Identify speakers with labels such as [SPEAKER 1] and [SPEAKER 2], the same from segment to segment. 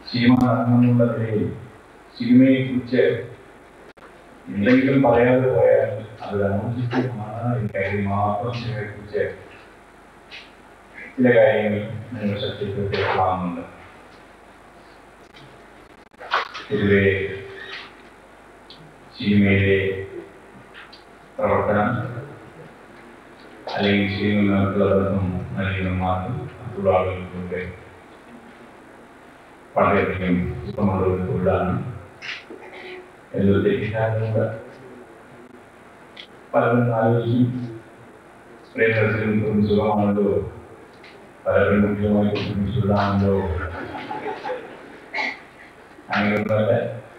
[SPEAKER 1] Cinema നടന്നെന്നുള്ള നിലയിൽ സിനിമയെ കുറിച്ച് എന്തെങ്കിലും പറയാതെ പോയാൽ അത് ഔചിത്യമാണ് ഈ കാര്യം മാത്രം സിനിമയെ കുറിച്ച് ചില കാര്യങ്ങൾ നിങ്ങൾ ശ്രദ്ധിക്കപ്പെടാറുണ്ട് പൊതുവെ സിനിമയിലെ പ്രവർത്തനം അല്ലെങ്കിൽ സിനിമകൾക്കുള്ള ബന്ധം നൽകുന്നമാർക്കും മറ്റുള്ള ആളുകൾക്കൊക്കെ വളരെയധികം ഇഷ്ടമുള്ള ഒരു തൊഴിലാണ് എന്ന് തെറ്റിദ്ധാരണ പലരും ആലോചിക്കും പ്രേമത്തിലും സുഖമാണല്ലോ പല പെൺകുട്ടികളുമായി കുട്ടികളാണല്ലോ അങ്ങനെയൊന്നുമല്ല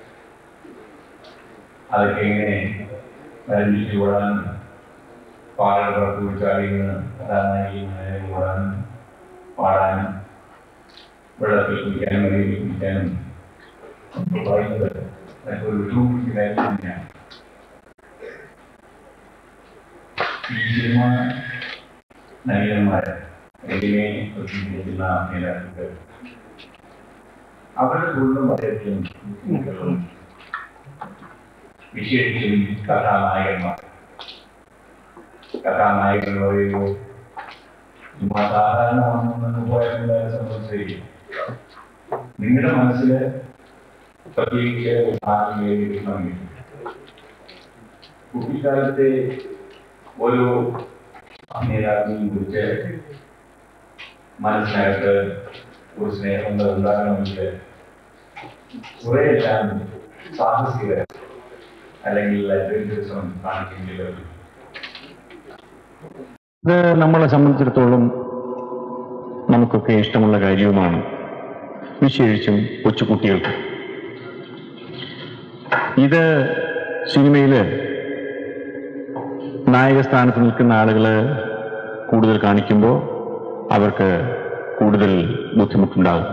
[SPEAKER 1] അതൊക്കെ ഇങ്ങനെ വരണ്ടിച്ച് ഓടാനും പാടൽ പുറത്ത് വിളിച്ചാടിയും കഥാനായികയും ഓടാനും പാടാനും വെള്ളത്തിൽ കുടിക്കാനും മരിയിൽ കുടിക്കാനും ഒക്കെ പറയുന്നത് അതൊക്കെ ഒരു വിട്ടുപിടിച്ച കാര്യം തന്നെയാണ് ഈ സിനിമ നവീനന്മാരെ ഇതിനെ പ്രതിനിധിക്കുന്ന നേതാക്കൾ അവരുടെ തൊഴിലും വളരെയധികം ബുദ്ധിമുട്ടുകളും വിശേഷിച്ചും കഥാനായകന്മാർ കഥാനായകൻ പറയുമ്പോൾ ചുമ്മാ സാധാരണ വന്നു പോയതിനെ സംബന്ധിച്ച് നിങ്ങളുടെ മനസ്സിൽ പ്രത്യേകിച്ച് ഒരു സ്ഥാനം നേടിയിട്ടുണ്ടെങ്കിൽ കുട്ടിക്കാലത്തെ ഒരു നേതാവിനെയും കുറിച്ച് മനസ്സിലായിട്ട് ഒരു സ്നേഹം ഉണ്ടാകണമെങ്കിൽ കുറെയെല്ലാം സാഹസിക അല്ലെങ്കിൽ അഡ്വഞ്ചറിസം കാണിക്കേണ്ടി വരും
[SPEAKER 2] ഇത് നമ്മളെ സംബന്ധിച്ചിടത്തോളം നമുക്കൊക്കെ ഇഷ്ടമുള്ള കാര്യവുമാണ് വിശേഷിച്ചും കൊച്ചുകുട്ടികൾക്ക് ഇത് സിനിമയില് നായക സ്ഥാനത്ത് നിൽക്കുന്ന ആളുകള് കൂടുതൽ കാണിക്കുമ്പോൾ അവർക്ക് കൂടുതൽ ബുദ്ധിമുട്ടുണ്ടാകും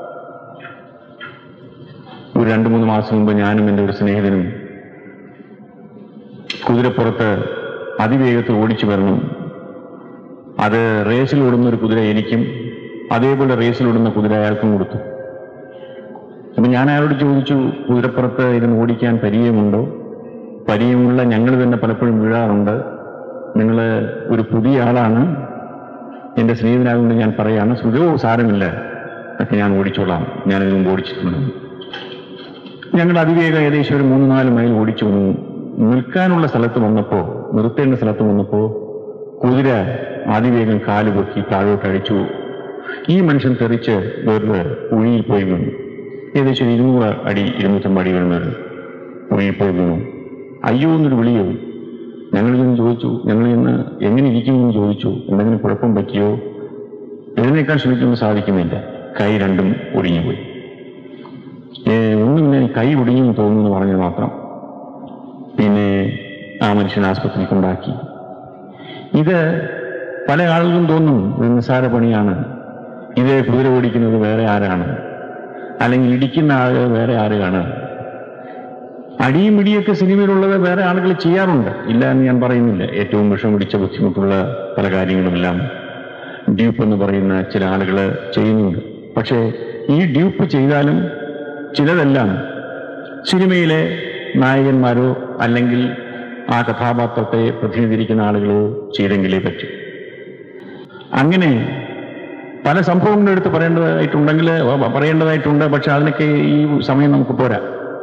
[SPEAKER 2] ഒരു രണ്ട് മൂന്ന് മാസം മുമ്പ് ഞാനും എൻ്റെ ഒരു സ്നേഹിതനും കുതിരപ്പുറത്ത് അതിവേഗത്തിൽ ഓടിച്ചു വരണം അത് റേസിൽ ഓടുന്ന ഒരു കുതിര എനിക്കും അതേപോലെ റേസിൽ ഓടുന്ന കുതിര അയാൾക്കും കൊടുത്തു അപ്പൊ ഞാൻ അയാളോട് ചോദിച്ചു കുതിരപ്പുറത്ത് ഇരുന്ന് ഓടിക്കാൻ പരിചയമുണ്ടോ പരിചയമുള്ള ഞങ്ങൾ തന്നെ പലപ്പോഴും വീഴാറുണ്ട് നിങ്ങൾ ഒരു പുതിയ ആളാണ് എന്റെ സ്നേഹിതനായതുകൊണ്ട് ഞാൻ പറയാണ് സുഖോ സാരമില്ല ഒക്കെ ഞാൻ ഓടിച്ചോളാം ഞാൻ ഇതിന് മുമ്പ് ഓടിച്ചിട്ടുണ്ട് ഞങ്ങൾ അതിവേഗം ഏകദേശം ഒരു മൂന്ന് നാല് മൈൽ ഓടിച്ചു വന്നു നിൽക്കാനുള്ള സ്ഥലത്ത് വന്നപ്പോ നിർത്തേണ്ട സ്ഥലത്ത് വന്നപ്പോ കുതിര അതിവേഗം കാല് പൊക്കി താഴോട്ട് അഴിച്ചു ഈ മനുഷ്യൻ തെറിച്ച് വേറൊരു കുഴിയിൽ പോയി വീണു ഏകദേശം ഇരുന്നൂറ് അടി ഇരുന്നൂറ്റമ്പത് അടി വീണൊരു കുഴിയിൽ പോയി വീണു അയ്യോ എന്നൊരു വിളിയോ ഞങ്ങൾ ചെന്ന് ചോദിച്ചു ഞങ്ങൾ ഇന്ന് എങ്ങനെ ഇരിക്കുമെന്ന് ചോദിച്ചു എന്തെങ്കിലും കുഴപ്പം പറ്റിയോ എഴുന്നേക്കാൻ ശ്രമിക്കുമ്പോൾ സാധിക്കുന്നില്ല കൈ രണ്ടും ഒടിഞ്ഞുപോയി ഏ, ഒന്നുമില്ല എനിക്ക് കൈ ഒടിഞ്ഞെന്ന് തോന്നുന്നു പറഞ്ഞത് മാത്രം പിന്നെ ആ മനുഷ്യൻ ആസ്പത്രിയിൽ കൊണ്ടാക്കി ഇത് പല ആളുകളും തോന്നും ഇത് നിസ്സാര പണിയാണ് ഇത് കുതിര ഓടിക്കുന്നത് വേറെ ആരാണ് അല്ലെങ്കിൽ ഇടിക്കുന്ന ആള് വേറെ ആരാണ് അടിയും ഇടിയൊക്കെ സിനിമയിലുള്ളത് വേറെ ആളുകൾ ചെയ്യാറുണ്ട് ഇല്ല എന്ന് ഞാൻ പറയുന്നില്ല ഏറ്റവും വിഷം പിടിച്ച ബുദ്ധിമുട്ടുള്ള പല കാര്യങ്ങളുമെല്ലാം ഡ്യൂപ്പ് എന്ന് പറയുന്ന ചില ആളുകൾ ചെയ്യുന്നുണ്ട് പക്ഷേ ഈ ഡ്യൂപ്പ് ചെയ്താലും ചിലതെല്ലാം സിനിമയിലെ നായകന്മാരോ അല്ലെങ്കിൽ ആ കഥാപാത്രത്തെ പ്രതിനിധീകരിക്കുന്ന ആളുകളോ ചെയ്തെങ്കിലേ പറ്റൂ അങ്ങനെ പല സംഭവങ്ങളും എടുത്ത് പറയേണ്ടതായിട്ടുണ്ടെങ്കിൽ പറയേണ്ടതായിട്ടുണ്ട് പക്ഷെ അതിനൊക്കെ ഈ സമയം നമുക്ക് പോരാ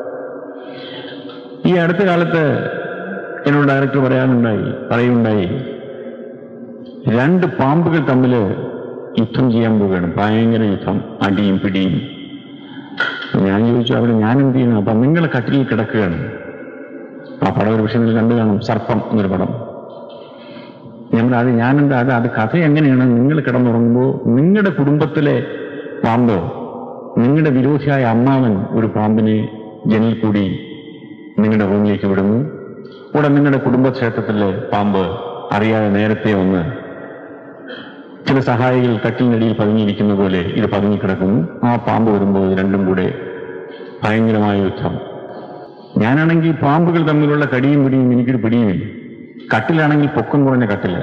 [SPEAKER 2] ഈ അടുത്ത കാലത്ത് എന്നോട് ഡയറക്ടർ പറയാനുണ്ടായി പറയുണ്ടായി രണ്ട് പാമ്പുകൾ തമ്മിൽ യുദ്ധം ചെയ്യാൻ പോവുകയാണ് ഭയങ്കര യുദ്ധം അടിയും പിടിയും ഞാൻ ചോദിച്ചു അവിടെ ഞാൻ എന്ത് ചെയ്യണം അപ്പൊ നിങ്ങൾ കട്ടിലിൽ കിടക്കുകയാണ് ആ പടം ഒരു പക്ഷേ നിങ്ങൾ കണ്ടു കാണും സർപ്പം എന്നൊരു പടം ഞാൻ പറഞ്ഞു, അത് ഞാനെന്താ അത് അത് കഥ എങ്ങനെയാണ് നിങ്ങൾ കിടന്നുറങ്ങുമ്പോൾ നിങ്ങളുടെ കുടുംബത്തിലെ പാമ്പ് നിങ്ങളുടെ വിരോധിയായ അമ്മാവൻ ഒരു പാമ്പിനെ ജനലിൽ കൂടി നിങ്ങളുടെ റൂമിലേക്ക് വിടുന്നു ഉടൻ നിങ്ങളുടെ കുടുംബക്ഷേത്രത്തിലെ പാമ്പ് അറിയാതെ നേരത്തെ വന്ന് ചില സഹായികൾ കട്ടിലിനടിയിൽ പതുങ്ങിയിരിക്കുന്ന പോലെ ഇത് പതുങ്ങിക്കിടക്കുന്നു ആ പാമ്പ് വരുമ്പോൾ ഇത് രണ്ടും കൂടെ ഭയങ്കരമായ യുദ്ധം ഞാനാണെങ്കിൽ പാമ്പുകൾ തമ്മിലുള്ള കടിയും പിടിയും എനിക്കൊരു പിടിയുമില്ല കട്ടിലാണെങ്കിൽ പൊക്കം കുറഞ്ഞ കട്ടില്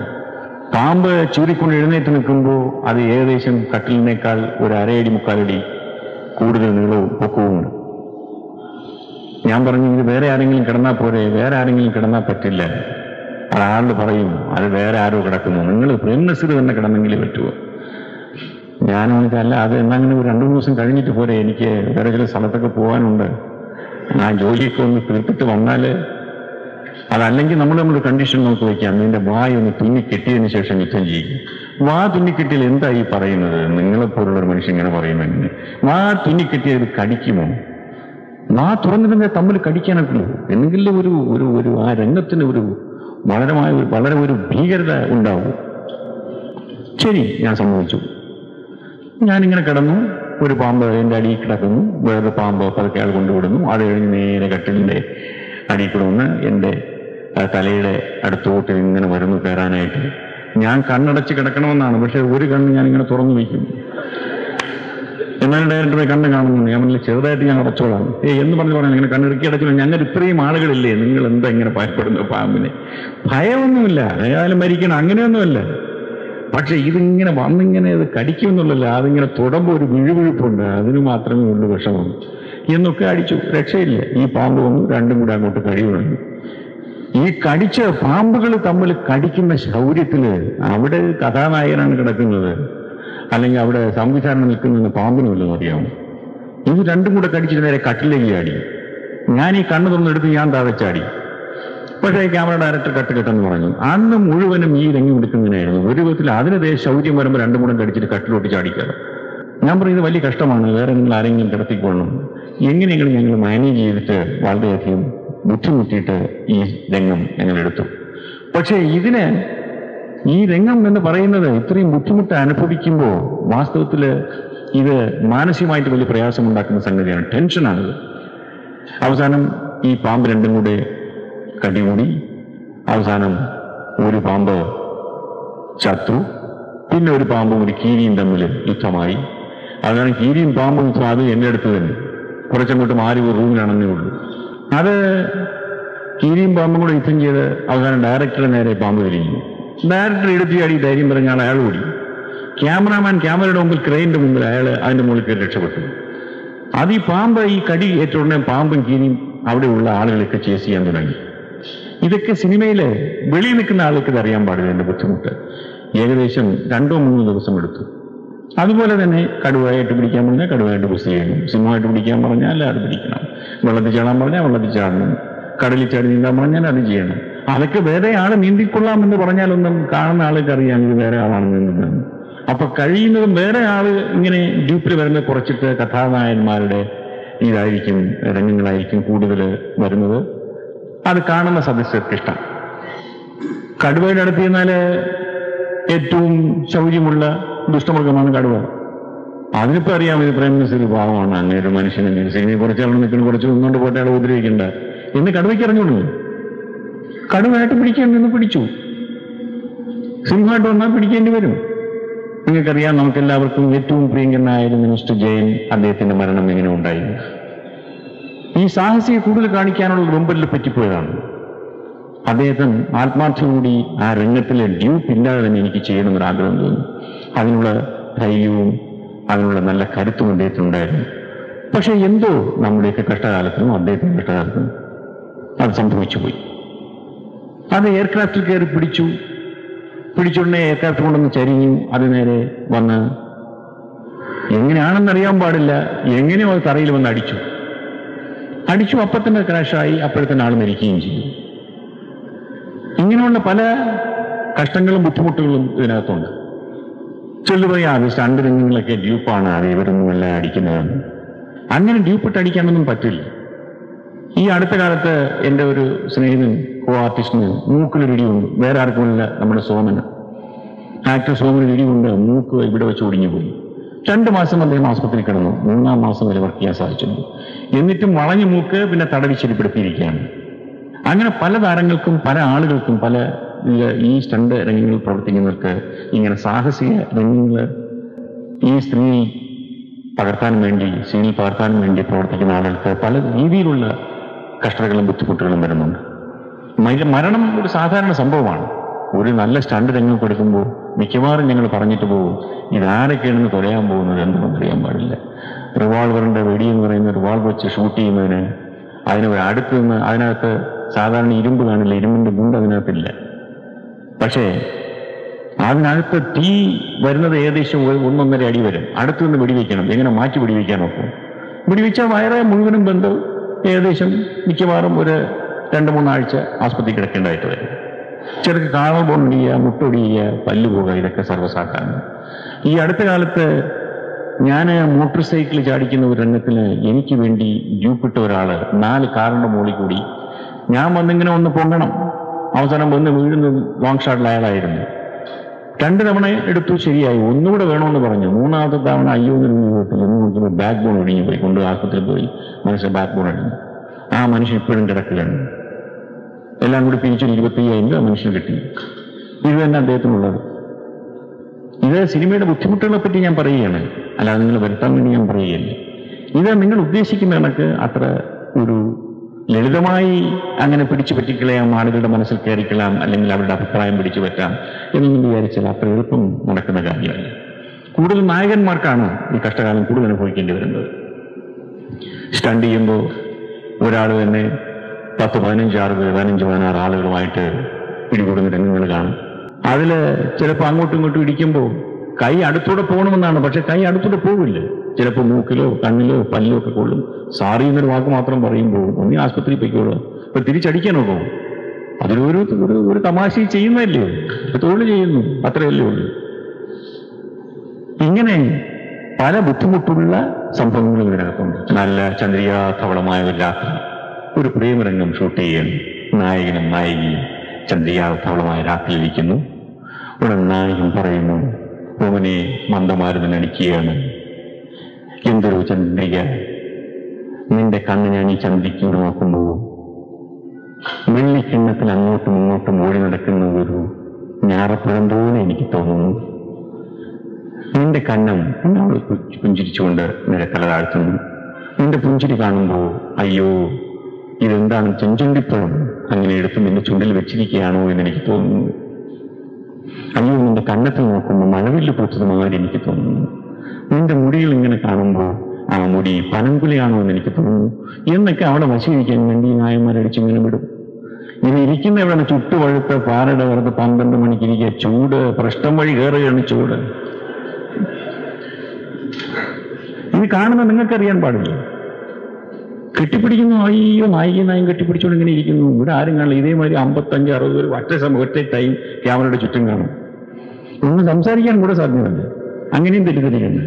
[SPEAKER 2] പാമ്പ് ചൂരിക്കൊണ്ട് എഴുന്നേറ്റ് നിൽക്കുമ്പോൾ അത് ഏകദേശം കട്ടിലിനേക്കാൾ ഒരു അരയടി മുക്കാലടി കൂടുതൽ നീളവും പൊക്കവുമുണ്ട് ഞാൻ പറഞ്ഞു ഇത് വേറെ ആരെങ്കിലും കിടന്നാൽ പോരെ വേറെ ആരെങ്കിലും കിടന്നാൽ പറ്റില്ല അയാൾ പറയും അത് വേറെ ആരോ കിടക്കുന്നു നിങ്ങൾ പ്രേം നസീർ തന്നെ കിടന്നെങ്കിലേ പറ്റുമോ ഞാൻ അല്ല അത് എന്നങ്ങനെ ഒരു രണ്ടു മൂന്ന് ദിവസം കഴിഞ്ഞിട്ട് പോരെ എനിക്ക് വേറെ ചില സ്ഥലത്തൊക്കെ പോകാനുണ്ട് ആ ജോലിയൊക്കെ ഒന്ന് തീർത്തിട്ട് വന്നാല് അതല്ലെങ്കിൽ നമ്മൾ നമ്മുടെ കണ്ടീഷൻ നമുക്ക് വയ്ക്കാം നിന്റെ വായ ഒന്ന് തുന്നി കെട്ടിയതിന് ശേഷം യുദ്ധം ചെയ്യും വാ തുന്നിക്കെട്ടിയാൽ എന്താ ഈ പറയുന്നത് നിങ്ങളെപ്പോലുള്ള ഒരു മനുഷ്യൻ ഇങ്ങനെ പറയുന്നത് വാ തുന്നിക്കെട്ടിയത് കടിക്കുമോ വാ തുറന്നിരുന്ന തമ്മിൽ കടിക്കാനൊക്കെ എന്നെങ്കിലും ഒരു ഒരു ഒരു ആ രംഗത്തിന് ഒരു വളരമായ വളരെ ഒരു ഭീകരത ഉണ്ടാവും ശരി ഞാൻ സമ്മതിച്ചു ഞാനിങ്ങനെ കിടന്നു ഒരു പാമ്പ് എൻ്റെ അടിയിൽ കിടക്കുന്നു വേറൊരു പാമ്പ് പതുക്കെ അയാൾ കൊണ്ടുവിടുന്നു അത് കഴിഞ്ഞ് നേരെ കട്ടിലിൻ്റെ അടിയിൽ കൂടെ വന്ന് എൻ്റെ ആ, തലയുടെ അടുത്തോട്ട് ഇങ്ങനെ വരുന്നു കയറാനായിട്ട് ഞാൻ കണ്ണടച്ച് കിടക്കണമെന്നാണ് പക്ഷെ ഒരു കണ്ണ് ഞാൻ ഇങ്ങനെ തുറന്നു വയ്ക്കും എന്നാലും ഡയറക്ടറെ കണ്ണ് കാണുന്നു ഞാൻ പറഞ്ഞില്ല ചെറുതായിട്ട് ഞാൻ അടച്ചോളാം ഏ എന്ന് പറഞ്ഞ് പറയാം ഇങ്ങനെ കണ്ണിറുക്കി അടച്ചോളാം ഞങ്ങൾ ഇത്രയും ആളുകളില്ലേ നിങ്ങൾ എന്താ ഇങ്ങനെ ഭയപ്പെടുന്നു പാമ്പിനെ ഭയമൊന്നുമില്ല അയാൾ മരിക്കണം അങ്ങനെയൊന്നുമല്ല പക്ഷെ ഇതിങ്ങനെ വന്നിങ്ങനെ ഇത് കടിക്കുമെന്നുള്ളല്ല അതിങ്ങനെ തുടമ്പോ ഒരു വിഴുവിഴുപ്പുണ്ട് അതിന് മാത്രമേ ഉള്ളൂ വിഷമം എന്നൊക്കെ അടിച്ചു രക്ഷയില്ല ഈ പാമ്പ് വന്നു രണ്ടും കൂടെ അങ്ങോട്ട് കഴിയുന്നു ഈ കടിച്ച പാമ്പുകൾ തമ്മിൽ കടിക്കുന്ന ശൗര്യത്തില് അവിടെ കഥാനായകനാണ് കിടക്കുന്നത് അല്ലെങ്കിൽ അവിടെ സംവിധാനം നിൽക്കുന്ന പാമ്പിന് വല്ലതും അറിയാമോ ഇത് രണ്ടും കൂടെ കടിച്ചിട്ട് നേരെ കട്ടിലേക്ക് ചാടി ഞാൻ ഈ കണ്ണ് തുറന്നെടുത്ത് ഞാൻ താഴെ ചാടി പക്ഷേ ക്യാമറ ഡയറക്ടർ കട്ട് കെട്ടെന്ന് പറഞ്ഞു അന്ന് മുഴുവനും ഈ രംഗം എടുക്കുന്നതിനായിരുന്നു ഒരു വിധത്തിൽ അതിന് ദേ ശൗര്യം വരുമ്പോൾ രണ്ടും കൂടെ കടിച്ചിട്ട് കട്ടിലോട്ട് ചാടിക്കാറ് ഞാൻ പറയും ഇത് വലിയ കഷ്ടമാണ് വേറെ നിങ്ങൾ ആരെങ്കിലും കിടത്തിക്കൊള്ളണം എങ്ങനെയെങ്കിലും ഞങ്ങൾ മാനേജ് ചെയ്തിട്ട് വളരെയധികം ബുദ്ധിമുട്ടിയിട്ട് ഈ രംഗം ഞങ്ങൾ എടുത്തു പക്ഷേ ഇതിന് ഈ രംഗം എന്ന് പറയുന്നത് ഇത്രയും ബുദ്ധിമുട്ട് അനുഭവിക്കുമ്പോൾ വാസ്തവത്തിൽ ഇത് മാനസികമായിട്ട് വലിയ പ്രയാസമുണ്ടാക്കുന്ന സംഗതിയാണ് ടെൻഷനാണിത് അവസാനം ഈ പാമ്പ് രണ്ടും കൂടെ കടികൂടി അവസാനം ഒരു പാമ്പ് ചത്തു പിന്നെ ഒരു പാമ്പും ഒരു കീരിയും തമ്മിൽ യുദ്ധമായി അതാണ് കീരിയും പാമ്പും യുദ്ധം അത് എൻ്റെ അടുത്ത് തന്നെ കുറച്ചങ്ങോട്ട് മാറി ഒരു റൂമിലാണെന്നേ ഉള്ളൂ അത് കീരിയും പാമ്പും കൂടെ യുദ്ധം ചെയ്ത് അവസാനം ഡയറക്ടറെ നേരെ പാമ്പ് തിരിഞ്ഞു ഡയറക്ടർ എടുത്തിയാടി ധൈര്യം പറഞ്ഞ ആൾ അയാൾ ഓടി ക്യാമറാമാൻ ക്യാമറയുടെ മുമ്പിൽ ക്രെയിനിന്റെ മുമ്പിൽ അയാൾ അതിന്റെ മുകളിൽ കയറി രക്ഷപ്പെട്ടു അത് ഈ പാമ്പ് ഈ കടി ഏറ്റ ഉടനെ പാമ്പും കീരിയും അവിടെയുള്ള ആളുകളൊക്കെ ചേസ് ചെയ്യാൻ തുടങ്ങി ഇതൊക്കെ സിനിമയിലെ വെളിയിൽ നിൽക്കുന്ന ആൾക്ക് ഇത് അറിയാൻ പാടില്ല എന്റെ ബുദ്ധിമുട്ട് ഏകദേശം രണ്ടോ മൂന്നോ ദിവസം എടുത്തു അതുപോലെ തന്നെ കടുവായിട്ട് പിടിക്കാൻ പറഞ്ഞാൽ കടുവായിട്ട് ബുസ് ചെയ്യണം സിംഹമായിട്ട് പിടിക്കാൻ പറഞ്ഞാൽ അത് പിടിക്കണം വെള്ളത്തിൽ ചാടാൻ പറഞ്ഞാൽ വെള്ളത്തിൽ ചാടണം കടലിൽ ചാടി നീന്താൻ പറഞ്ഞാൽ അത് ചെയ്യണം അതൊക്കെ വേറെ ആള് നീന്തിക്കൊള്ളാം എന്ന് പറഞ്ഞാലൊന്നും കാണുന്ന ആൾക്ക് അറിയാം ഇത് വേറെ ആളാണ് നീന്തുന്നത് അപ്പൊ കഴിയുന്നതും വേറെ ആള് ഇങ്ങനെ ഡ്യൂപ്പിൽ വരുന്നത് കുറച്ചിട്ട് കഥാനായകന്മാരുടെ ഇതായിരിക്കും രംഗങ്ങളായിരിക്കും കൂടുതൽ വരുന്നത് അത് കാണുന്ന സദസ്യർക്ക് ഇഷ്ടം കടുവയുടെ അടുത്ത് ചെന്നാല് ഏറ്റവും ശൗര്യമുള്ള ദുഷ്ടമൃഗമാണ് കടുവ അതിനിപ്പോ അറിയാം ഇത് പ്രേമനസരി ഭാവമാണ് അങ്ങനെ ഒരു മനുഷ്യൻ സിനിമയിൽ കുറച്ചാൾ നിൽക്കുന്നു കുറച്ച് നിന്നുകൊണ്ട് പോയിട്ട് അയാൾ ഉപദ്രവിക്കണ്ട എന്ന് കടുവയ്ക്ക് അറിഞ്ഞോളൂ കടുവയായിട്ട് പിടിക്കാൻ നിന്ന് പിടിച്ചു സിംഹമായിട്ട് വന്നാൽ പിടിക്കേണ്ടി വരും നിങ്ങൾക്കറിയാം നമുക്കെല്ലാവർക്കും ഏറ്റവും പ്രിയങ്കരനായിരുന്ന മിസ്റ്റർ ജയൻ അദ്ദേഹത്തിന്റെ മരണം എങ്ങനെ ഉണ്ടായി ഈ സാഹസിക കൂടുതൽ കാണിക്കാനുള്ള വെമ്പലിൽ പറ്റിപ്പോയതാണ് അദ്ദേഹത്തിന് ആത്മാർത്ഥയോടി ആ രംഗത്തിലെ ഡ്യൂപ്പ് ഇല്ലാതെ തന്നെ എനിക്ക് ചെയ്യണമെന്നൊരു ആഗ്രഹം തോന്നി അതിനുള്ള ധൈര്യവും അതിനുള്ള നല്ല കരുത്തും അദ്ദേഹത്തിനുണ്ടായിരുന്നു പക്ഷെ എന്തോ നമ്മുടെയൊക്കെ കഷ്ടകാലത്തിനും അദ്ദേഹത്തിന്റെ കഷ്ടകാലത്തിനും അത് സംഭവിച്ചു പോയി അത് എയർക്രാഫ്റ്റിൽ കയറി പിടിച്ചു പിടിച്ചുടനെ എയർക്രാഫ്റ്റ് കൊണ്ടൊന്ന് ചരിഞ്ഞു അത് നേരെ വന്ന് എങ്ങനെയാണെന്നറിയാൻ പാടില്ല എങ്ങനെയോ അത് തറയിൽ വന്ന് അടിച്ചു അടിച്ചു അപ്പൊ തന്നെ ക്രാഷായി അപ്പോഴത്തന്നെ ആൾ മരിക്കുകയും ചെയ്തു ഇങ്ങനെയുള്ള പല കഷ്ടങ്ങളും ബുദ്ധിമുട്ടുകളും ഇതിനകത്തുണ്ട് ചെല്ലു പറയാം അത് സ്റ്റണ്ട് രംഗങ്ങളൊക്കെ ഡ്യൂപ്പാണ് അത് ഇവരൊന്നുമല്ല അടിക്കുന്നതെന്ന് അങ്ങനെ ഡ്യൂപ്പിട്ട് അടിക്കാനൊന്നും പറ്റില്ല ഈ അടുത്ത കാലത്ത് എൻ്റെ ഒരു സ്നേഹിതൻ കോ ആർട്ടിസ്റ്റിന് മൂക്കിലൊരു ഇടിയുണ്ട് വേറെ ആർക്കുമില്ല നമ്മുടെ സോമന് ആക്ടർ സോമന് ഇടിയുണ്ട് മൂക്ക് ഇവിടെ വെച്ച് ഒടിഞ്ഞു പോയി രണ്ട് മാസം അദ്ദേഹം ആസ്പത്രിയിൽ കിടന്നു മൂന്നാം മാസം വരെ വർക്ക് ചെയ്യാൻ സാധിച്ചിട്ടുണ്ട് എന്നിട്ടും വളഞ്ഞ മൂക്ക് പിന്നെ തടവി ശരിപ്പെടുത്തിയിരിക്കുകയാണ് അങ്ങനെ പല താരങ്ങൾക്കും പല ആളുകൾക്കും പല ഈ- ഈ സ്റ്റണ്ട് രംഗങ്ങളിൽ പ്രവർത്തിക്കുന്നവർക്ക് ഇങ്ങനെ സാഹസിക രംഗങ്ങൾ ഈ സ്ത്രീ പകർത്താൻ വേണ്ടി സീനിൽ പകർത്താൻ വേണ്ടി പ്രവർത്തിക്കുന്ന ആളുകൾക്ക് പല രീതിയിലുള്ള കഷ്ടതകളും ബുദ്ധിമുട്ടുകളും വരുന്നുണ്ട് മര- മരണം ഒരു സാധാരണ സംഭവമാണ് ഒരു നല്ല സ്റ്റണ്ട് രംഗം കൊടുക്കുമ്പോൾ മിക്കവാറും ഞങ്ങൾ പറഞ്ഞിട്ട് പോകും ഇതാരൊക്കെയാണെന്ന് തുലയാൻ പോകുന്നത് എന്തെന്ന് അറിയാൻ പാടില്ല റിവാൾവറിന്റെ വെടി എന്ന് പറയുന്ന റിവാൾവർ വെച്ച് ഷൂട്ട് ചെയ്യുന്നതിന് അതിന് അടുത്ത് നിന്ന് അതിനകത്ത് സാധാരണ ഇരുമ്പ് കാണില്ല ഇരുമ്പിന്റെ ഗുണ്ട് അതിനകത്തില്ല പക്ഷേ അതിനകത്ത് തീ വരുന്നത് ഏകദേശം ഒരു ഒന്നൊന്നര അടി വരും അടുത്തു നിന്ന് വെടിവെക്കണം എങ്ങനെ മാറ്റി വെടിവെക്കാൻ നോക്കും വെടിവെച്ചാൽ വയറെ മുഴുവനും ബന്ധം ഏകദേശം മിക്കവാറും ഒരു രണ്ട് മൂന്നാഴ്ച ആസ്പത്രി കിടക്കേണ്ടതായിട്ട് വരും ചിലർക്ക് കാവൽ പൊടിയുക മുട്ടൊടിയുക പല്ല് പോകുക ഇതൊക്കെ സർവ്വസാധാരണ ഈ അടുത്ത കാലത്ത് ഞാൻ മോട്ടോർ സൈക്കിൾ ചാടിക്കുന്ന ഒരു രംഗത്തിന് എനിക്ക് വേണ്ടി ജൂപ്പിട്ട ഒരാള് നാല് കാറിന്റെ മുകളിൽ കൂടി ഞാൻ വന്നിങ്ങനെ ഒന്ന് പൊങ്ങണം അവസാനം വന്ന് വീഴുന്ന ലോങ് ഷോട്ടിൽ അയാളായിരുന്നു രണ്ട് തവണ എടുത്തു ശരിയായി ഒന്നുകൂടെ വേണമെന്ന് പറഞ്ഞു മൂന്നാമത്തെ തവണ അയ്യോ എന്ന് വീട്ടിൽ എന്ന് നോക്കുമ്പോൾ ബാക്ക് ബോൺ ഒടിഞ്ഞു പോയി കൊണ്ട് ആശുപത്രിയിൽ പോയി മനുഷ്യൻ ബാക്ക് ബോൺ ഒടിഞ്ഞു ആ മനുഷ്യൻ ഇപ്പോഴും കിടക്കുകയാണ് എല്ലാം കൂടി പിരിച്ചൊരു ഇരുപത്തി അയ്യായിരം രൂപ മനുഷ്യന് കിട്ടി ഇത് തന്നെ അദ്ദേഹത്തിനുള്ളത് ഇത് സിനിമയുടെ ബുദ്ധിമുട്ടുകളെ പറ്റി ഞാൻ പറയുകയാണ് അല്ലാതെ നിങ്ങൾ വരുത്താൻ വേണ്ടി ഞാൻ പറയുകയല്ല ഇത് നിങ്ങൾ ഉദ്ദേശിക്കുന്ന കണക്ക് അത്ര ഒരു ലളിതമായി അങ്ങനെ പിടിച്ചു പറ്റിക്കളയാം ആളുകളുടെ മനസ്സിൽ കയറിക്കളാം അല്ലെങ്കിൽ അവരുടെ അഭിപ്രായം പിടിച്ചു പറ്റാം എന്നൊന്നും വിചാരിച്ചാൽ അത്ര എളുപ്പം നടക്കുന്ന കാര്യമല്ല കൂടുതൽ നായകന്മാർക്കാണ് ഈ കഷ്ടകാലം കൂടുതൽ അനുഭവിക്കേണ്ടി വരുന്നത് സ്റ്റണ്ട് ചെയ്യുമ്പോൾ ഒരാൾ തന്നെ പത്ത് പതിനഞ്ച് ആറ് പതിനഞ്ച് പതിനാറ് ആളുകളുമായിട്ട് പിടികൂടുന്ന രംഗങ്ങൾ കാണും അതിൽ ചിലപ്പോൾ അങ്ങോട്ടും ഇങ്ങോട്ടും ഇടിക്കുമ്പോൾ കൈ അടുത്തൂടെ പോകണമെന്നാണ് പക്ഷെ കൈ അടുത്തൂടെ പോവില്ല ചിലപ്പോൾ മൂക്കിലോ കണ്ണിലോ പല്ലിലോ ഒക്കെ കൊള്ളും സാറി എന്നൊരു വാക്ക് മാത്രം പറയുമ്പോൾ ഒന്നീ ആസ്പത്രിയിൽ പൊയ്ക്കോളൂ ഇപ്പൊ തിരിച്ചടിക്കാനോ പോകും അതിലൊരു ഒരു ഒരു തമാശ ചെയ്യുന്നതല്ലേ ഇപ്പൊ തൊഴിൽ ചെയ്യുന്നു അത്രയല്ലേ ഉള്ളൂ ഇങ്ങനെ പല ബുദ്ധിമുട്ടുള്ള സംഭവങ്ങളും ഇതിനകത്തുണ്ട് നല്ല ചന്ദ്രികാധവളമായ ഒരു രാത്രി ഒരു പ്രേമരംഗം ഷൂട്ട് ചെയ്യണം നായകനും നായികയും ചന്ദ്രികാധവളമായ രാത്രിയിലിരിക്കുന്നു ഉടൻ നായകൻ പറയുന്നു ഓമനെ മന്ദമാരുതൻ അടിക്കുകയാണ് എന്തൊരു ചന്ദ്രിക നിന്റെ കണ്ണ് ഞാൻ ഈ ചന്ദ്രിക്കൂടെ നോക്കുമ്പോൾ വെള്ളിക്കിണ്ണത്തിൽ അങ്ങോട്ടും ഇങ്ങോട്ടും ഓടി നടക്കുന്ന ഒരു ഞാറപ്പഴം പോലെ എനിക്ക് തോന്നുന്നു നിന്റെ കണ്ണം എന്നവൾ പുഞ്ചിരിച്ചുകൊണ്ട് നിന്റെ തല താഴ്ത്തുന്നു നിന്റെ പുഞ്ചിരി കാണുമ്പോൾ അയ്യോ ഇതെന്താണ് ചെഞ്ചുണ്ടിപ്പഴം അങ്ങനെ എടുത്ത് നിന്റെ ചുണ്ടിൽ വെച്ചിരിക്കുകയാണോ എന്ന് എനിക്ക് തോന്നുന്നു അയ്യോ നിന്റെ കണ്ണത്തിൽ നോക്കുമ്പോൾ മഴവില്ല് പൂത്തത് മാതിരി എനിക്ക് തോന്നുന്നു നിന്റെ മുടികൾ ഇങ്ങനെ കാണുമ്പോൾ ആ മുടി പനങ്കുലയാണോ എന്ന് എനിക്ക് തോന്നുന്നു എന്നൊക്കെ അവിടെ വശീകരിക്കാൻ വേണ്ടി ഈ നായന്മാരടിച്ച് ഇങ്ങനെ വിടും ഇനി ഇരിക്കുന്ന എവിടെ ചുട്ടുപഴുത്ത പാറയുടെ വെറുതെ പന്ത്രണ്ട് മണിക്ക് ഇരിക്കുക ചൂട് പ്രശ്നം വഴി കയറുകയാണ് ചൂട് ഇത് കാണുന്ന നിങ്ങൾക്കറിയാൻ പാടില്ല കെട്ടിപ്പിടിക്കുന്നു അയ്യോ നായിക നായും കെട്ടിപ്പിടിച്ചുകൊണ്ട് ഇങ്ങനെ ഇരിക്കുന്നു ഇവിടെ ആരും കാണില്ല ഇതേമാതിരി അമ്പത്തഞ്ച് അറുപത് പേര് ഒറ്റ സമയം ഒറ്റ ടൈം ക്യാമറയുടെ ചുറ്റും കാണും ഒന്നും സംസാരിക്കാൻ കൂടെ സാധ്യമല്ല അങ്ങനെയും തെറ്റിദ്ധരിക്കുന്നു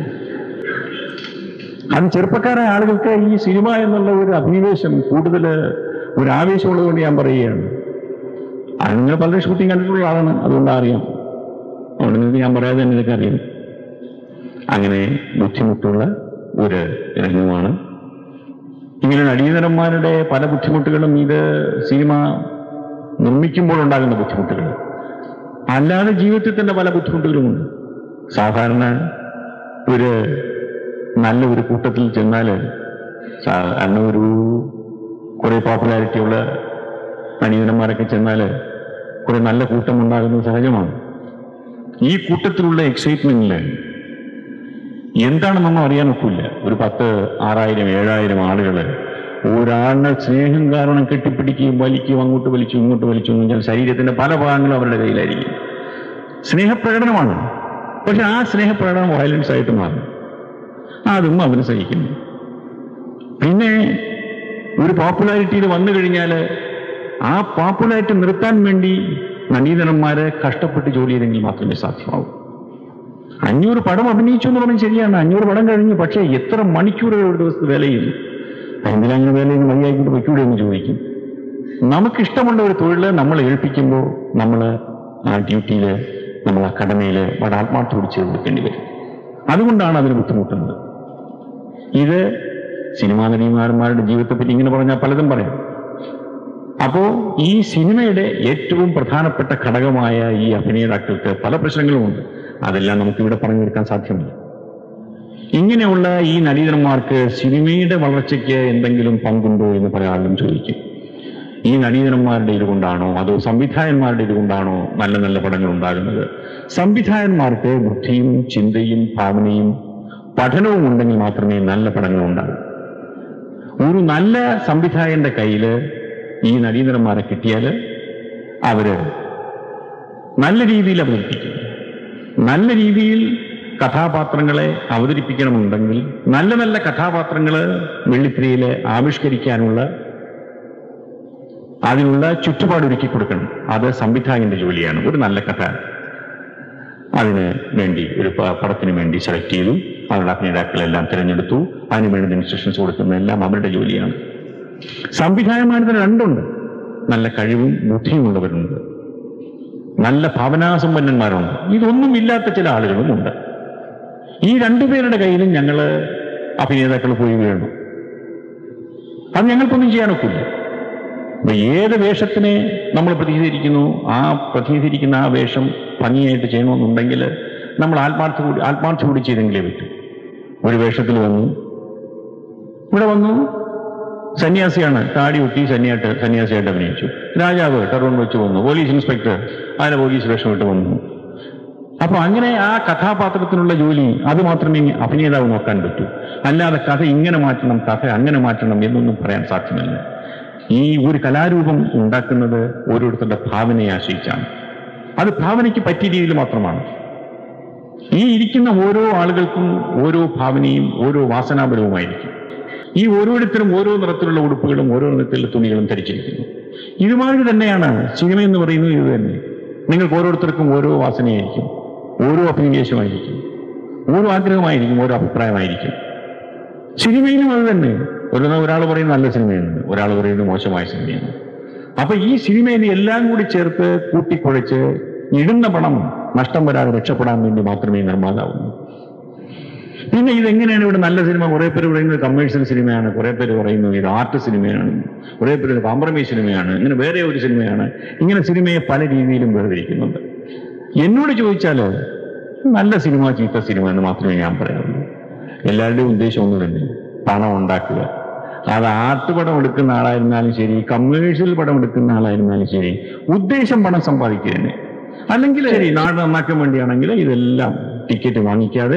[SPEAKER 2] അത് ചെറുപ്പക്കാരായ ആളുകൾക്ക് ഈ സിനിമ എന്നുള്ള ഒരു അഭിനിവേശം കൂടുതൽ ഒരു ആവേശമുള്ളതുകൊണ്ട് ഞാൻ പറയുകയാണ് അത് നിങ്ങൾ പലരും ഷൂട്ടിംഗ് കണ്ടിട്ടുള്ള ആളാണ് അതുകൊണ്ട് അറിയാം അതുകൊണ്ട് നിങ്ങൾക്ക് ഞാൻ പറയാതെ തന്നെ ഇതൊക്കെ അറിയാം അങ്ങനെ ബുദ്ധിമുട്ടുള്ള ഒരു രംഗമാണ് ഇങ്ങനെ നടീനരന്മാരുടെ പല ബുദ്ധിമുട്ടുകളും ഇത് സിനിമ നിർമ്മിക്കുമ്പോൾ ഉണ്ടാകുന്ന ബുദ്ധിമുട്ടുകൾ അല്ലാതെ ജീവിതത്തിൽ തന്നെ പല ബുദ്ധിമുട്ടുകളുമുണ്ട് സാധാരണ ഒരു നല്ല ഒരു കൂട്ടത്തിൽ ചെന്നാൽ സാധാരണ ഒരു കുറെ പോപ്പുലാരിറ്റി ഉള്ള നടീനന്മാരൊക്കെ ചെന്നാൽ കുറെ നല്ല കൂട്ടം ഉണ്ടാകുന്നത് സഹജമാണ് ഈ കൂട്ടത്തിലുള്ള എക്സൈറ്റ്മെന്റില് എന്താണെന്നൊന്നും അറിയാൻ ഒക്കില്ല ഒരു പത്ത് ആറായിരം ഏഴായിരം ആളുകൾ ഒരാളിനെ സ്നേഹം കാരണം കെട്ടിപ്പിടിക്കുകയും വലിക്കുകയും അങ്ങോട്ട് വലിച്ചു ഇങ്ങോട്ട് വലിച്ചു എന്ന് വെച്ചാൽ ശരീരത്തിന്റെ പല ഭാഗങ്ങളും അവരുടെ കയ്യിലായിരിക്കും സ്നേഹപ്രകടനമാണ് പക്ഷെ ആ സ്നേഹപ്രകടനം വയലൻസ് ആയിട്ട് മാറും അതും അവന് സഹിക്കുന്നു പിന്നെ ഒരു പോപ്പുലാരിറ്റിയിൽ വന്നു കഴിഞ്ഞാൽ ആ പോപ്പുലാരിറ്റി നിർത്താൻ വേണ്ടി നടീനന്മാരെ കഷ്ടപ്പെട്ട് ജോലി ചെയ്തെങ്കിൽ മാത്രമേ സാധ്യമാവൂ അഞ്ഞൂറ് പടം അഭിനയിച്ചു എന്ന് പറഞ്ഞാൽ ശരിയാണ് അഞ്ഞൂറ് പടം കഴിഞ്ഞു പക്ഷേ എത്ര മണിക്കൂറുകൾ ഒരു ദിവസത്തെ വേല ചെയ്തു എന്തിനങ്ങനെ വേല ചെയ്യുന്ന മതിയാക്കിയിട്ട് വയ്ക്കൂടെ എന്ന് ചോദിക്കും നമുക്കിഷ്ടമുള്ള ഒരു തൊഴിൽ നമ്മൾ ഏൽപ്പിക്കുമ്പോൾ നമ്മൾ ആ ഡ്യൂട്ടിയിൽ നമ്മൾ ആ കടമയിൽ വളരെ ആത്മാർത്ഥത്തോട് ചെയ്ത് കൊടുക്കേണ്ടി വരും അതുകൊണ്ടാണ് അതിന് ബുദ്ധിമുട്ടുന്നത് ഇത് സിനിമാ നടിമാരന്മാരുടെ ജീവിതത്തെ പറ്റി ഇങ്ങനെ പറഞ്ഞാൽ പലതും പറയും അപ്പോ ഈ സിനിമയുടെ ഏറ്റവും പ്രധാനപ്പെട്ട ഘടകമായ ഈ അഭിനേതാക്കൾക്ക് പല പ്രശ്നങ്ങളുമുണ്ട് അതെല്ലാം നമുക്ക് ഇവിടെ പറഞ്ഞു തീർക്കാൻ സാധ്യമല്ല ഇങ്ങനെയുള്ള ഈ നടീതന്മാർക്ക് സിനിമയുടെ വളർച്ചയ്ക്ക് എന്തെങ്കിലും പങ്കുണ്ടോ എന്ന് പല ആളും ചോദിക്കും ഈ നടീതന്മാരുടെ ഇതുകൊണ്ടാണോ അതോ സംവിധായകന്മാരുടെ ഇതുകൊണ്ടാണോ നല്ല നല്ല പടങ്ങൾ ഉണ്ടാകുന്നത് സംവിധായകന്മാർക്ക് ബുദ്ധിയും ചിന്തയും ഭാവനയും പഠനവും ഉണ്ടെങ്കിൽ മാത്രമേ നല്ല പടങ്ങൾ ഉണ്ടാകൂ ഒരു നല്ല സംവിധായകന്റെ കയ്യിൽ ഈ നടീതന്മാരെ കിട്ടിയാൽ അവര് നല്ല രീതിയിൽ അവതരിപ്പിക്കും നല്ല രീതിയിൽ കഥാപാത്രങ്ങളെ അവതരിപ്പിക്കണമെന്നുണ്ടെങ്കിൽ നല്ല നല്ല കഥാപാത്രങ്ങൾ വെള്ളിത്തിരയിൽ ആവിഷ്കരിക്കാനുള്ള അതിനുള്ള ചുറ്റുപാട് ഒരുക്കി കൊടുക്കണം അത് സംവിധായകന്റെ ജോലിയാണ് ഒരു നല്ല കഥ അതിന് വേണ്ടി ഒരു പ- പടത്തിന് വേണ്ടി സെലക്ട് ചെയ്തു അവരുടെ അഭിനേതാക്കളെല്ലാം തിരഞ്ഞെടുത്തു അതിന് വേണ്ട ഇൻസ്ട്രക്ഷൻസ് കൊടുക്കുന്നതെല്ലാം അവരുടെ ജോലിയാണ് സംവിധായകന്മാർ രണ്ടുണ്ട് നല്ല കഴിവും ബുദ്ധിയും ഉള്ളവരുണ്ട് നല്ല ഭാവനാസമ്പന്നന്മാരുണ്ട് ഇതൊന്നും ഇല്ലാത്ത ചില ആളുകളുമുണ്ട് ഈ രണ്ടുപേരുടെ കയ്യിലും ഞങ്ങൾ അഭിനേതാക്കൾ പോയി വീണു അത് ഞങ്ങൾക്കൊന്നും ചെയ്യാനൊക്കില്ല അപ്പൊ ഏത് വേഷത്തിനെ നമ്മൾ പ്രതിനിധീകരിക്കുന്നു ആ പ്രതിനിധീകരിക്കുന്ന ആ വേഷം ഭംഗിയായിട്ട് ചെയ്യണമെന്നുണ്ടെങ്കിൽ നമ്മൾ ആത്മാർത്ഥ കൂടി ആത്മാർത്ഥ കൂടി ചെയ്തെങ്കിലേ പറ്റൂ ഒരു വേഷത്തിൽ വന്നു ഇവിടെ വന്നു സന്യാസിയാണ് താടി ഒട്ടി സന്യാട്ട് സന്യാസിയായിട്ട് അഭിനയിച്ചു രാജാവ് ടർവൺ വെച്ച് വന്നു പോലീസ് ഇൻസ്പെക്ടർ അതിനെ പോലീസ് വേഷമിട്ട് വന്നു അപ്പൊ അങ്ങനെ ആ കഥാപാത്രത്തിനുള്ള ജോലി അത് മാത്രമേ അഭിനേതാവ് നോക്കാൻ പറ്റൂ അല്ലാതെ കഥ ഇങ്ങനെ മാറ്റണം കഥ അങ്ങനെ മാറ്റണം എന്നൊന്നും പറയാൻ സാധ്യമല്ല ഈ ഒരു കലാരൂപം ഉണ്ടാക്കുന്നത് ഓരോരുത്തരുടെ ഭാവനയെ ആശ്രയിച്ചാണ് അത് ഭാവനയ്ക്ക് പറ്റിയ രീതിയിൽ മാത്രമാണ് ഈ ഇരിക്കുന്ന ഓരോ ആളുകൾക്കും ഓരോ ഭാവനയും ഓരോ വാസനാപരവുമായിരിക്കും ഈ ഓരോരുത്തരും ഓരോ നിറത്തിലുള്ള ഉടുപ്പുകളും ഓരോ നിറത്തിലുള്ള തുണികളും ധരിച്ചിരിക്കുന്നു ഇതുമാതിരി തന്നെയാണ് സിനിമ എന്ന് പറയുന്നത് ഇത് തന്നെ നിങ്ങൾക്ക് ഓരോരുത്തർക്കും ഓരോ വാസനയായിരിക്കും ഓരോ അഭിനിവേശമായിരിക്കും ഓരോ ആഗ്രഹമായിരിക്കും ഓരോ അഭിപ്രായമായിരിക്കും സിനിമയിലും അത് തന്നെ ഒരു ഒരാൾ പറയുന്ന നല്ല സിനിമയാണ് ഒരാൾ പറയുന്നത് മോശമായ സിനിമയാണ് അപ്പൊ ഈ സിനിമയിൽ എല്ലാം കൂടി ചേർത്ത് കൂട്ടിക്കുഴച്ച് ഇടുന്ന പണം നഷ്ടം വരാതെ രക്ഷപ്പെടാൻ വേണ്ടി മാത്രമേ നിർമ്മാതാവുന്നു പിന്നെ ഇതെങ്ങനെയാണ് ഇവിടെ നല്ല സിനിമ കുറെ പേര് പറയുന്നത് കമേഴ്ഷ്യൽ സിനിമയാണ് കുറെ പേര് പറയുന്നത് ഇത് ആർട്ട് സിനിമയാണ് കുറെ പേര് കോംപ്രമൈസ് സിനിമയാണ് ഇങ്ങനെ വേറെ ഒരു സിനിമയാണ് ഇങ്ങനെ സിനിമയെ പല രീതിയിലും വേർതിരിക്കുന്നുണ്ട് എന്നോട് ചോദിച്ചാല് നല്ല സിനിമ ചീത്ത സിനിമ എന്ന് മാത്രമേ ഞാൻ പറയാറുള്ളൂ എല്ലാവരുടെയും ഉദ്ദേശം ഒന്നും തന്നെ പണം ഉണ്ടാക്കുക അത് ആർട്ട് പടം എടുക്കുന്ന ആളായിരുന്നാലും ശരി കമേഴ്ഷ്യൽ പടം എടുക്കുന്ന ആളായിരുന്നാലും ശരി ഉദ്ദേശം പണം സമ്പാദിക്കുക തന്നെ അല്ലെങ്കിൽ ശരി നാട് നന്നാക്കാൻ വേണ്ടിയാണെങ്കിൽ ഇതെല്ലാം ടിക്കറ്റ് വാങ്ങിക്കാതെ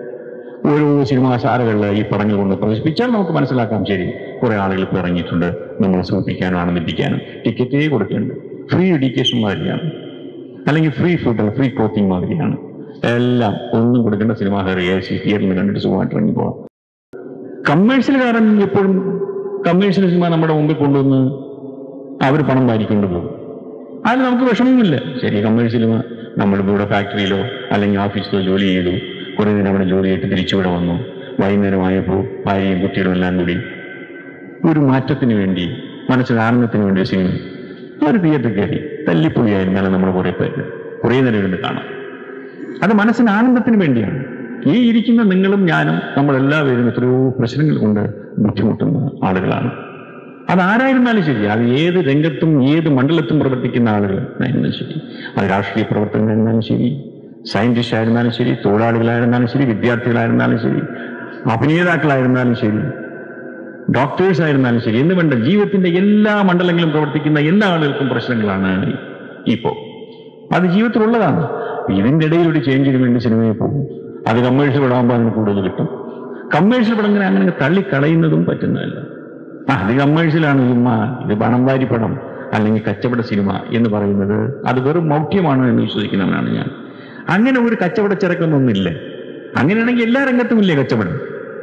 [SPEAKER 2] ഓരോ സിനിമാശാലകളിൽ ഈ പടങ്ങൾ കൊണ്ട് പ്രദർശിപ്പിച്ചാൽ നമുക്ക് മനസ്സിലാക്കാം ശരി കുറെ ആളുകൾ ഇപ്പോൾ ഇറങ്ങിയിട്ടുണ്ട് നമ്മൾ സൂചിപ്പിക്കാനും ആനന്ദിപ്പിക്കാനും ടിക്കറ്റേ കൊടുക്കുന്നുണ്ട് ഫ്രീ എഡ്യൂക്കേഷൻ മാതിരിയാണ് അല്ലെങ്കിൽ ഫ്രീ ഫുഡ് ഫ്രീ ക്ലോത്തിങ് മാതിരിയാണ് എല്ലാം ഒന്നും കൊടുക്കേണ്ട സിനിമ എ സി തിയേറ്ററിൽ കണ്ടിട്ട് സുഖമായിട്ട് ഇറങ്ങി പോകാം കമേഴ്ഷ്യൽകാരൻ എപ്പോഴും കമേഴ്ഷ്യൽ സിനിമ നമ്മുടെ മുമ്പിൽ കൊണ്ടുവന്ന് അവർ പണം വാരിക്കൊണ്ട് പോകും അതിൽ നമുക്ക് വിഷമമില്ല ശരി കമേഴ്ഷ്യൽ നമ്മളിപ്പോൾ ഇവിടെ ഫാക്ടറിയിലോ അല്ലെങ്കിൽ ഓഫീസിലോ ജോലി ചെയ്തു കുറെ നേരം അവിടെ ജോലി ചെയ്തിട്ട് തിരിച്ചിവിടെ വന്നു വൈകുന്നേരമായപ്പോൾ ഭാര്യയും കുട്ടികളും എല്ലാം കൂടി ഒരു മാറ്റത്തിന് വേണ്ടി മനസ്സിന് ആനന്ദത്തിന് വേണ്ടി സിനിമ ഒരു തിയേറ്ററിൽ കയറി തല്ലിപ്പൊളിയായിരുന്നാലും നമ്മൾ കുറെ പേര് കുറേ നേരം ഇരുന്ന് കാണാം അത് മനസ്സിന് ആനന്ദത്തിന് വേണ്ടിയാണ് ഈ ഇരിക്കുന്ന നിങ്ങളും ഞാനും നമ്മളെല്ലാവരും എത്രയോ പ്രശ്നങ്ങൾ കൊണ്ട് ബുദ്ധിമുട്ടുന്ന ആളുകളാണ് അത് ആരായിരുന്നാലും ശരി അത് ഏത് രംഗത്തും ഏത് മണ്ഡലത്തും പ്രവർത്തിക്കുന്ന ആളുകൾ ആയിരുന്നാലും ശരി അത് രാഷ്ട്രീയ പ്രവർത്തകരായിരുന്നാലും ശരി സയന്റിസ്റ്റ് ആയിരുന്നാലും ശരി തൊഴിലാളികളായിരുന്നാലും ശരി വിദ്യാർത്ഥികളായിരുന്നാലും ശരി അഭിനേതാക്കളായിരുന്നാലും ശരി ഡോക്ടേഴ്സ് ആയിരുന്നാലും ശരി എന്ന് വേണ്ട ജീവിതത്തിന്റെ എല്ലാ മണ്ഡലങ്ങളിലും പ്രവർത്തിക്കുന്ന എല്ലാ ആളുകൾക്കും പ്രശ്നങ്ങളാണ് ഇപ്പോ അത് ജീവിതത്തിലുള്ളതാണ് ഇതിന്റെ ഇടയിൽ ഒരു ചേഞ്ചിന് വേണ്ടി സിനിമയിൽ പോകും അത് കമേഴ്ഷ്യൽ പടമാകുമ്പോൾ അതിന് കൂടുതൽ കിട്ടും കമേഴ്ഷ്യൽ പടങ്ങനെ അങ്ങനെ തള്ളിക്കളയുന്നതും പറ്റുന്നതല്ല ആ അത് കമേഴ്ഷ്യലാണ് സിനിമ ഇത് പണം വാരി പടം അല്ലെങ്കിൽ കച്ചവട സിനിമ എന്ന് പറയുന്നത് അത് വെറും മൗഢ്യമാണ് എന്ന് വിശ്വസിക്കുന്നവനാണ് ഞാൻ അങ്ങനെ ഒരു കച്ചവട ചരക്കൊന്നൊന്നില്ല അങ്ങനെയാണെങ്കിൽ എല്ലാ രംഗത്തും ഇല്ലേ കച്ചവടം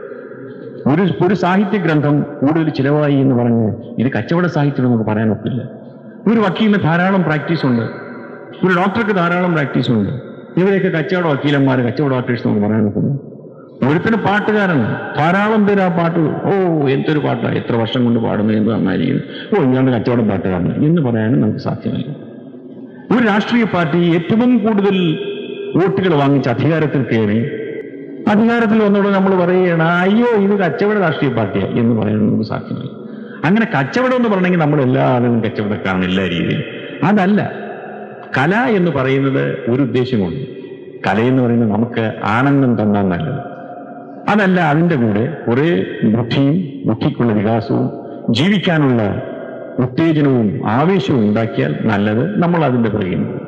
[SPEAKER 2] ഒരു ഒരു സാഹിത്യ ഗ്രന്ഥം കൂടുതൽ ചിലവായി എന്ന് പറഞ്ഞ് ഇത് കച്ചവട സാഹിത്യം നമുക്ക് പറയാൻ ഒക്കില്ല ഒരു വക്കീലിന് ധാരാളം പ്രാക്ടീസ് ഉണ്ട് ഒരു ഡോക്ടർക്ക് ധാരാളം പ്രാക്ടീസ് ഉണ്ട് ഇവരെയൊക്കെ കച്ചവട വക്കീലന്മാർ കച്ചവട ഡോക്ടേഴ്സ് നമുക്ക് പറയാൻ ഒക്കുന്നു ഒരുത്തിന് പാട്ടുകാരൻ ധാരാളം പേര് ആ പാട്ട് ഓ എന്തൊരു പാട്ടാണ് എത്ര വർഷം കൊണ്ട് പാടുന്നു എന്ന് നന്നായിരിക്കുന്നു ഓ ഇയാളുടെ കച്ചവടം പാട്ടുകാരൻ എന്ന് പറയാനും നമുക്ക് സാധ്യമല്ല ഒരു രാഷ്ട്രീയ പാർട്ടി ഏറ്റവും കൂടുതൽ വോട്ടുകൾ വാങ്ങിച്ച് അധികാരത്തിൽ കയറി അധികാരത്തിൽ വന്നോട് നമ്മൾ പറയുകയാണ് അയ്യോ ഇത് കച്ചവട രാഷ്ട്രീയ പാർട്ടിയാണ് എന്ന് പറയാൻ നമുക്ക് സാധ്യമല്ല അങ്ങനെ കച്ചവടം എന്ന് പറയണമെങ്കിൽ നമ്മൾ എല്ലാ ആളുകളും കച്ചവടക്കാരാണ് എല്ലാ രീതിയിലും അതല്ല കല എന്ന് പറയുന്നത് ഒരു ഉദ്ദേശമുണ്ട് കല എന്ന് പറയുന്നത് നമുക്ക് ആനന്ദം തന്നാൽ നല്ലത് അതല്ല അതിൻ്റെ കൂടെ കുറെ ബുദ്ധിയും ബുദ്ധിക്കുള്ള വികാസവും ജീവിക്കാനുള്ള ഉത്തേജനവും ആവേശവും ഉണ്ടാക്കിയാൽ നല്ലത് നമ്മൾ അതിന്റെ പിറകിൽ പോകും.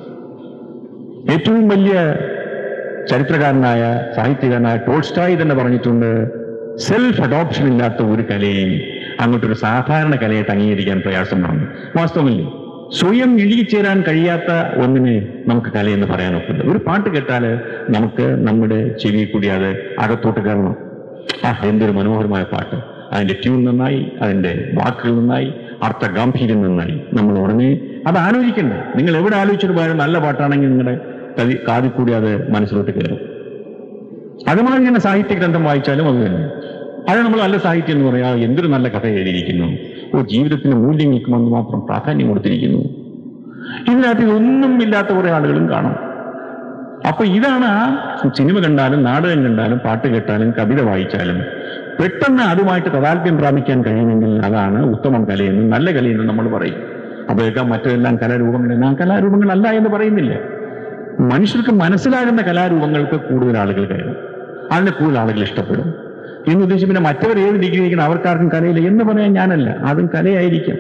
[SPEAKER 2] ഏറ്റവും വലിയ ചരിത്രകാരനായ സാഹിത്യകാരനായ ടോൾസ്റ്റായി തന്നെ പറഞ്ഞിട്ടുണ്ട് സെൽഫ് അഡോപ്ഷൻ ഇല്ലാത്ത ഒരു കലയെയും അങ്ങോട്ടൊരു സാധാരണ കലയായിട്ട് അംഗീകരിക്കാൻ പ്രയാസമാണ് വാസ്തവമല്ലേ സ്വയം ഇഴുകിച്ചേരാൻ കഴിയാത്ത ഒന്നിനെ നമുക്ക് കലയെന്ന് പറയാൻ ഒക്കില്ല ഒരു പാട്ട് കേട്ടാൽ നമുക്ക് നമ്മുടെ ചെവി കൂടി അത് അകത്തോട്ട് കയറണം ആ എന്തൊരു മനോഹരമായ പാട്ട് അതിന്റെ ട്യൂൺ നന്നായി അതിന്റെ വാക്കുകൾ നന്നായി അർത്ഥഗാംഭീര്യം നന്നായി നമ്മൾ ഉടനെ അത് ആലോചിക്കണ്ട നിങ്ങൾ എവിടെ ആലോചിച്ചിട്ട് പോയാലും നല്ല പാട്ടാണെങ്കിൽ നിങ്ങളുടെ കവി കാതിൽ കൂടി അത് മനസ്സിലോട്ട് കയറും അതുമാതിരി തന്നെ സാഹിത്യ ഗ്രന്ഥം വായിച്ചാലും അത് തന്നെ അത് നമ്മൾ നല്ല സാഹിത്യം എന്ന് പറയാം എന്തൊരു നല്ല കഥ എഴുതിയിരിക്കുന്നു ഓ ജീവിതത്തിന്റെ മൂല്യങ്ങൾക്ക് വന്ന് മാത്രം പ്രാധാന്യം കൊടുത്തിരിക്കുന്നു ഇതിനകത്ത് ഒന്നും ഇല്ലാത്ത കുറെ ആളുകളും കാണും അപ്പൊ ഇതാണ് ആ സിനിമ കണ്ടാലും നാടകം കണ്ടാലും പാട്ട് കേട്ടാലും കവിത വായിച്ചാലും പെട്ടെന്ന് അതുമായിട്ട് താതാൽപ്യം പ്രാപിക്കാൻ കഴിയുമെങ്കിൽ അതാണ് ഉത്തമം കലയെന്ന് നല്ല കലയെന്ന് നമ്മൾ പറയും അപ്പോഴേക്കാ മറ്റെല്ലാം കലാരൂപങ്ങൾ ആ കലാരൂപങ്ങളല്ല എന്ന് പറയുന്നില്ല മനുഷ്യർക്ക് മനസ്സിലാകുന്ന കലാരൂപങ്ങൾക്ക് കൂടുതൽ ആളുകൾ കയറും അതിനെ കൂടുതൽ ആളുകൾ ഇഷ്ടപ്പെടും എന്ന് ഉദ്ദേശിച്ച് പിന്നെ മറ്റവർ ഏത് ഡിഗ്രി കഴിക്കണം അവർക്കാർക്കും കലയില്ല എന്ന് പറയാൻ ഞാനല്ല അതും കലയായിരിക്കും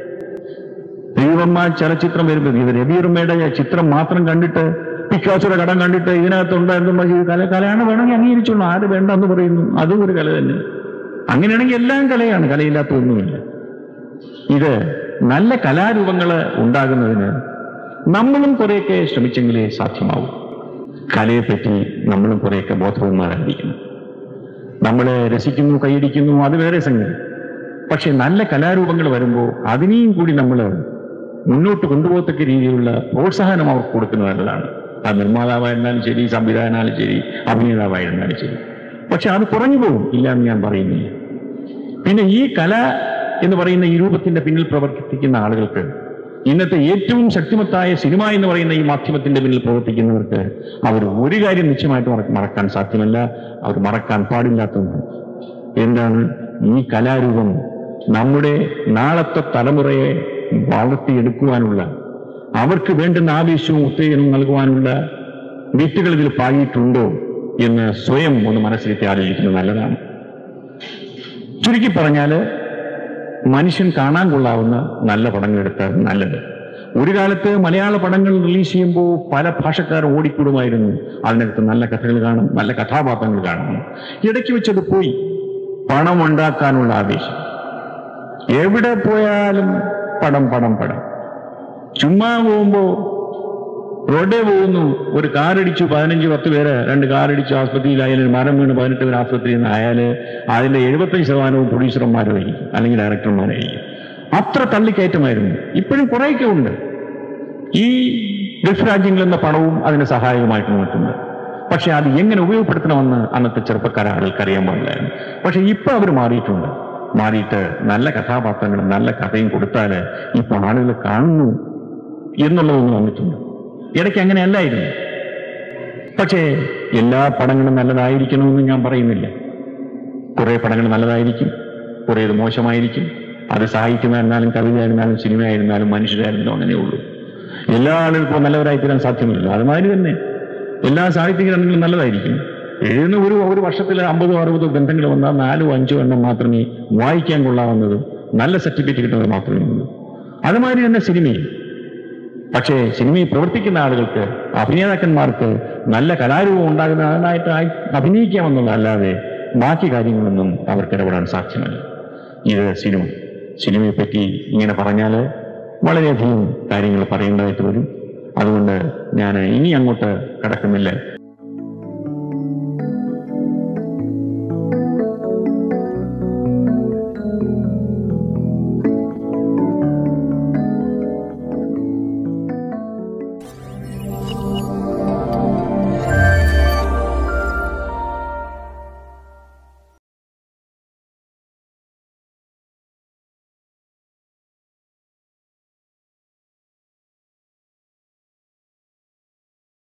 [SPEAKER 2] രവിവർമ്മ ചലച്ചിത്രം വരുമ്പോൾ ഇത് രവിവർമ്മയുടെ ചിത്രം മാത്രം കണ്ടിട്ട് പിക്കാസുടെ കടം കണ്ടിട്ട് ഇതിനകത്ത് ഉണ്ടായിരുന്ന കല കലയാണ് വേണമെങ്കിൽ അംഗീകരിച്ചോളൂ ആര് വേണ്ട എന്ന് പറയുന്നു അതും ഒരു കല തന്നെ അങ്ങനെയാണെങ്കിൽ എല്ലാം കലയാണ് കലയില്ലാത്ത ഒന്നുമില്ല ഇത് നല്ല കലാരൂപങ്ങൾ ഉണ്ടാകുന്നതിന് നമ്മളും കുറെയൊക്കെ ശ്രമിച്ചെങ്കിലേ സാധ്യമാവും കലയെപ്പറ്റി നമ്മളും കുറെയൊക്കെ ബോധവാന്മാരായിരിക്കണം നമ്മളെ രസിക്കുന്നു കൈയടിക്കുന്നു അത് വേറെ സംഗതി പക്ഷെ നല്ല കലാരൂപങ്ങൾ വരുമ്പോൾ അതിനെയും കൂടി നമ്മൾ മുന്നോട്ട് കൊണ്ടുപോകത്തക്ക രീതിയിലുള്ള പ്രോത്സാഹനം അവർക്ക് കൊടുക്കുന്നത് നല്ലതാണ് അത് നിർമ്മാതാവായിരുന്നാലും ശരി സംവിധായകനായാലും ശരി അഭിനേതാവായിരുന്നാലും ശരി പക്ഷെ അത് കുറഞ്ഞു പോകും ഇല്ല എന്ന് ഞാൻ പറയുന്നില്ല പിന്നെ ഈ കല എന്ന് പറയുന്ന ഈ രൂപത്തിന്റെ പിന്നിൽ പ്രവർത്തിക്കുന്ന ആളുകൾക്ക് ഇന്നത്തെ ഏറ്റവും ശക്തിമത്തായ സിനിമ എന്ന് പറയുന്ന ഈ മാധ്യമത്തിന്റെ പിന്നിൽ പ്രവർത്തിക്കുന്നവർക്ക് അവർ ഒരു കാര്യം നിശ്ചയമായിട്ട് മറ- മറക്കാൻ സാധ്യമല്ല അവർ മറക്കാൻ പാടില്ലാത്തതാണ് എന്താണ് ഈ കലാരൂപം നമ്മുടെ നാളത്തെ തലമുറയെ വളർത്തിയെടുക്കുവാനുള്ള അവർക്ക് വേണ്ടുന്ന ആവേശവും ഉത്തേജനവും നൽകുവാനുള്ള വിത്തുകൾ ഇതിൽ പാകിയിട്ടുണ്ടോ എന്ന് സ്വയം ഒന്ന് മനസ്സിലെത്തി ആലോചിക്കുന്നത് നല്ലതാണ് ചുരുക്കി പറഞ്ഞാല് മനുഷ്യൻ കാണാൻ കൊള്ളാവുന്ന നല്ല പടങ്ങൾ എടുത്താൽ നല്ലത് ഒരു കാലത്ത് മലയാള പടങ്ങൾ റിലീസ് ചെയ്യുമ്പോൾ പല ഭാഷക്കാർ ഓടിക്കൂടുമായിരുന്നു അതിനകത്ത് നല്ല കഥകൾ കാണും നല്ല കഥാപാത്രങ്ങൾ കാണും ഇടയ്ക്ക് വെച്ചത് പോയി പണം ഉണ്ടാക്കാനുള്ള ആവേശം എവിടെ പോയാലും പടം പടം പടം ചുമ്മാ പോകുമ്പോ റോഡേ പോകുന്നു ഒരു കാറടിച്ചു പതിനഞ്ച് പത്ത് പേര് രണ്ട് കാറടിച്ചു ആസ്പത്രിയിലായാലും ഒരു മരം വീണ് പതിനെട്ട് പേര് ആസ്പത്രിയിൽ നിന്ന് ആയാല് അതിന്റെ എഴുപത്തഞ്ച് ശതമാനവും പ്രൊഡ്യൂസർമാരായിരിക്കും അല്ലെങ്കിൽ ഡയറക്ടർമാരായിരിക്കും അത്ര തള്ളിക്കയറ്റമായിരുന്നു ഇപ്പോഴും കുറേയൊക്കെ ഉണ്ട് ഈ ഗൾഫ് രാജ്യങ്ങളിൽ നിന്ന് പണവും അതിന് സഹായകമായിട്ട് നിൽക്കുന്നത് പക്ഷെ അത് എങ്ങനെ ഉപയോഗപ്പെടുത്തണമെന്ന് അന്നത്തെ ചെറുപ്പക്കാര ആളുകൾക്ക് അറിയാൻ പാടില്ലായിരുന്നു പക്ഷെ ഇപ്പൊ അവർ മാറിയിട്ടുണ്ട് മാറിയിട്ട് നല്ല കഥാപാത്രങ്ങളും നല്ല കഥയും കൊടുത്താൽ ഇപ്പൊ ആളുകൾ കാണുന്നു എന്നുള്ളതൊന്നും വന്നിട്ടുണ്ട് ഇടയ്ക്ക് അങ്ങനെ അല്ലായിരുന്നു പക്ഷേ എല്ലാ പടങ്ങളും നല്ലതായിരിക്കണമെന്ന് ഞാൻ പറയുന്നില്ല കുറെ പടങ്ങൾ നല്ലതായിരിക്കും കുറേത് മോശമായിരിക്കും അത് സാഹിത്യമായിരുന്നാലും കവിതയായിരുന്നാലും സിനിമയായിരുന്നാലും മനുഷ്യരായിരുന്നാലും അങ്ങനെയുള്ളൂ എല്ലാ ആളുകൾക്കും നല്ലവരായി തീരാൻ സാധ്യമല്ലല്ലോ അതുമാതിരി തന്നെ എല്ലാ സാഹിത്യ ഗ്രന്ഥങ്ങളും നല്ലതായിരിക്കും എഴുതുന്ന ഒരു ഒരു വർഷത്തിൽ അമ്പതോ അറുപതോ ഗ്രന്ഥങ്ങൾ വന്നാൽ നാലോ അഞ്ചോ എണ്ണം മാത്രമേ വായിക്കാൻ കൊള്ളാവുന്നതും നല്ല സർട്ടിഫിക്കറ്റ് കിട്ടുന്നത് മാത്രമേ ഉള്ളൂ അതുമാതിരി തന്നെ സിനിമയും പക്ഷേ സിനിമയിൽ പ്രവർത്തിക്കുന്ന ആളുകൾക്ക് അഭിനേതാക്കന്മാർക്ക് നല്ല കലാരൂപം ഉണ്ടാകുന്നതിനായിട്ട് ആയി- അഭിനയിക്കാമെന്നുള്ളതല്ലാതെ ബാക്കി കാര്യങ്ങളൊന്നും അവർക്ക് ഇടപെടാൻ സാധ്യമല്ല ഇത് സിനിമ സിനിമയെ പറ്റി ഇങ്ങനെ പറഞ്ഞാൽ വളരെയധികം കാര്യങ്ങൾ പറയേണ്ടതായിട്ട് വരും അതുകൊണ്ട് ഞാൻ ഇനി അങ്ങോട്ട് കടക്കുന്നില്ല